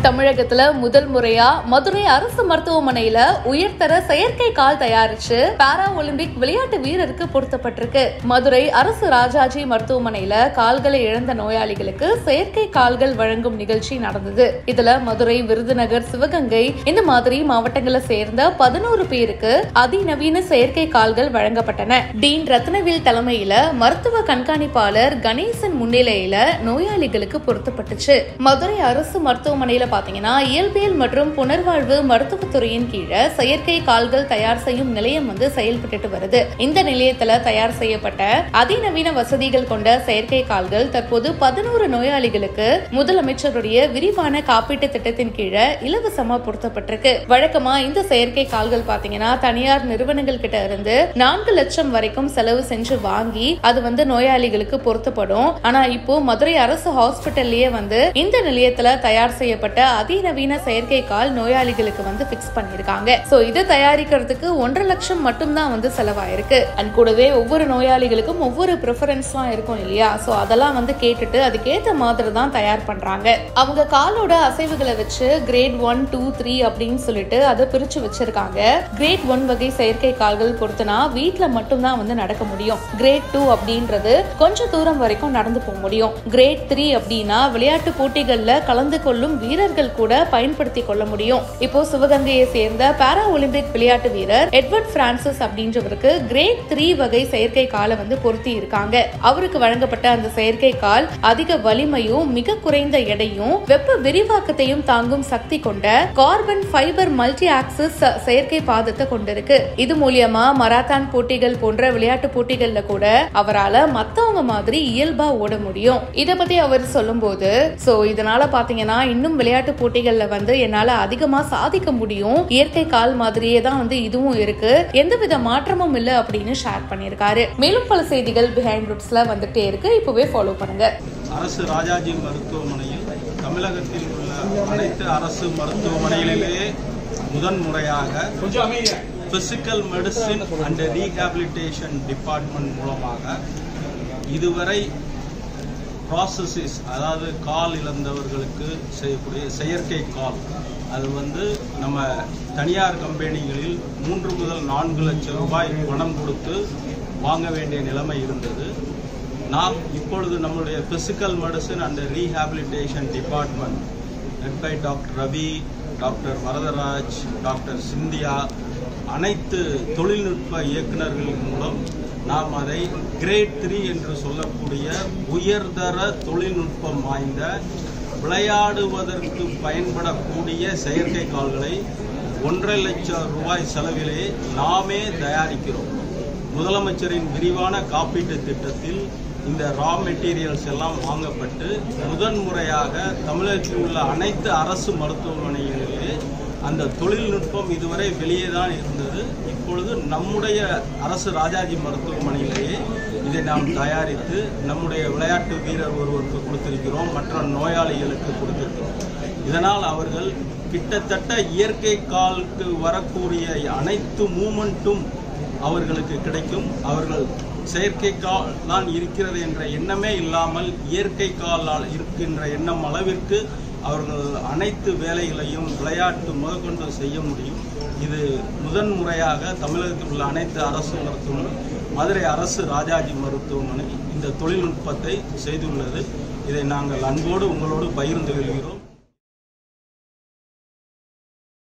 தமிழகத்துல முதல் முறையா மதுரை அரசு மருத்துவமனையில உயர்தர செயற்கை கால் தயாரிச்சு பாரா ஒலிம்பிக் விளையாட்டு வீரருக்கு பொருத்தப்பட்டிருக்கு மதுரை அரசு ராஜாஜி மருத்துவமனையில கால்களை இழந்த நோயாளிகளுக்கு செயற்கை கால்கள் வழங்கும் நிகழ்ச்சி நடந்தது இதுல மதுரை விருதுநகர் சிவகங்கை இந்த மாதிரி மாவட்டங்களை சேர்ந்த பதினோரு பேருக்கு அதிநவீன செயற்கை கால்கள் வழங்கப்பட்டன டீன் ரத்னவேல் தலைமையில மருத்துவ கண்காணிப்பாளர் கணேசன் முன்னிலையில நோயாளிகளுக்கு பொருத்தப்பட்டுச்சு மதுரை அரசு மருத்துவமனையில பாத்தீங்கன்னா இயல்பியல் மற்றும் புனர்வாழ்வு மருத்துவத்துறையின் கீழே செயற்கை கால்கள் தயார் செய்யும் நிலையம் வந்து செயல்பட்டு வருது இந்த நிலையத்துல தயார் செய்யப்பட்ட அதிநவீன வசதிகள் கொண்ட செயற்கை கால்கள் தற்போது பதினோரு நோயாளிகளுக்கு முதலமைச்சருடைய விரிவான காப்பீட்டு திட்டத்தின் கீழே இலவசமா பொருத்தப்பட்டிருக்கு வழக்கமா இந்த செயற்கை கால்கள் பாத்தீங்கன்னா தனியார் நிறுவனங்கள் கிட்ட இருந்து நான்கு லட்சம் வரைக்கும் செலவு செஞ்சு வாங்கி அது வந்து நோயாளிகளுக்கு பொருத்தப்படும் ஆனா இப்போ மதுரை அரசு ஹாஸ்பிட்டல்லயே வந்து இந்த நிலையத்துல தயார் செய்யப்பட்ட அதிநவீன செயற்கை கால் நோயாளிகளுக்கு வந்து பிக்ஸ் பண்ணிருக்காங்க சோ இது தயாரிக்கிறதுக்கு ஒன்றரை லட்சம் மட்டும்தான் வந்து செலவாயிருக்கு அண்ட் கூடவே ஒவ்வொரு நோயாளிகளுக்கும் ஒவ்வொரு ப்ரிஃபரன்ஸ்லாம் இருக்கும் இல்லையா சோ அதெல்லாம் வந்து கேட்டுட்டு அதுக்கேத்த மாதிரி தான் தயார் பண்றாங்க அவங்க காலோட அசைவுகளை வச்சு கிரேட் ஒன் டூ த்ரீ அப்படின்னு சொல்லிட்டு அதை பிரிச்சு வச்சிருக்காங்க கிரேட் ஒன் வகை செயற்கை கால்கள் பொறுத்துனா வீட்ல மட்டும்தான் வந்து நடக்க முடியும் கிரேட் டூ அப்படின்றது கொஞ்சம் தூரம் வரைக்கும் நடந்து போக முடியும் கிரேட் த்ரீ அப்படின்னா விளையாட்டு போட்டிகள்ல கலந்து கொள்ளும் வீரர்கள் கூட பயன்படுத்தி கொள்ள முடியும் இப்போ சிவகங்கையை சேர்ந்த பாரா ஒலிம்பிக் விளையாட்டு வீரர் எட்வர்ட் பிரான்சிஸ் அப்படின்றவருக்கு கிரேட் த்ரீ வகை செயற்கை காலை வந்து பொருத்தி இருக்காங்க அவருக்கு வழங்கப்பட்ட அந்த செயற்கை கால் அதிக வலிமையும் மிக குறைந்த எடையும் வெப்ப விரிவாக்கத்தையும் தாங்கும் சக்தி கொண்ட கார்பன் ஃபைபர் மல்டி ஆக்சிஸ் செயற்கை பாதத்தை கொண்டிருக்கு இது மூலியமா மராத்தான் போட்டிகள் போன்ற விளையாட்டு போட்டிகள்ல கூட அவரால மத்தவங்க மாதிரி இயல்பா ஓட முடியும் இத பத்தி அவர் சொல்லும்போது சோ இதனால பாத்தீங்கன்னா இன்னும் விளையாட்டு போட்டிகள்ல வந்து என்னால அதிகமா சாதிக்க முடியும் இயற்கை கால் மாதிரியே தான் வந்து இதுவும் இருக்கு எந்தவித மாற்றமும் இல்ல அப்படின்னு ஷேர் பண்ணியிருக்காரு மேலும் பல செய்திகள் பிஹைண்ட் ரூட்ஸ்ல வந்துட்டே இருக்கு இப்பவே ஃபாலோ பண்ணுங்க அரசு ராஜாஜி மருத்துவமனையில் தமிழகத்தில் உள்ள அனைத்து அரசு மருத்துவமனைகளிலேயே முதன்முறையாக physical medicine and rehabilitation department மூலமாக இதுவரை ப்ராசஸஸ் அதாவது கால் இழந்தவர்களுக்கு செய்யக்கூடிய செயற்கை கால் அது வந்து நம்ம தனியார் கம்பெனிகளில் மூன்று முதல் நான்கு லட்சம் ரூபாய் பணம் கொடுத்து வாங்க வேண்டிய நிலைமை இருந்தது நாம் இப்பொழுது நம்முடைய physical medicine and rehabilitation department led by doctor Ravi doctor Varadaraj doctor Cynthia அனைத்து தொழில்நுட்ப இயக்குநர்களின் மூலம் நாம் அதை கிரேட் த்ரீ என்று சொல்லக்கூடிய உயர்தர தொழில்நுட்பம் வாய்ந்த விளையாடுவதற்கு பயன்படக்கூடிய செயற்கை கால்களை ஒன்றரை லட்சம் ரூபாய் செலவிலே நாமே தயாரிக்கிறோம் முதலமைச்சரின் விரிவான காப்பீட்டு திட்டத்தில் இந்த ரா மெட்டீரியல்ஸ் எல்லாம் வாங்கப்பட்டு முதன்முறையாக தமிழகத்தில் உள்ள அனைத்து அரசு மருத்துவமனைகளிலே அந்த தொழில்நுட்பம் இதுவரை வெளியே தான் இருந்தது இப்பொழுது நம்முடைய அரசு ராஜாஜி மருத்துவமனையிலேயே இதை நாம் தயாரித்து நம்முடைய விளையாட்டு வீரர் ஒருவருக்கு கொடுத்திருக்கிறோம் மற்ற நோயாளிகளுக்கு கொடுத்திருக்கிறோம் இதனால் அவர்கள் கிட்டத்தட்ட இயற்கை காலுக்கு வரக்கூடிய அனைத்து மூமெண்ட்டும் அவர்களுக்கு கிடைக்கும் அவர்கள் செயற்கை கால் தான் இருக்கிறது என்ற எண்ணமே இல்லாமல் இயற்கை காலால் இருக்கின்ற எண்ணம் அளவிற்கு அவர்கள் அனைத்து வேலைகளையும் விளையாட்டு முதற்கொண்டு செய்ய முடியும் இது முதன்முறையாக தமிழகத்தில் உள்ள அனைத்து அரசு மருத்துவமனை மதுரை அரசு ராஜாஜி மருத்துவமனை இந்த தொழில்நுட்பத்தை செய்துள்ளது இதை நாங்கள் அன்போடு உங்களோடு பகிர்ந்து கொள்கிறோம்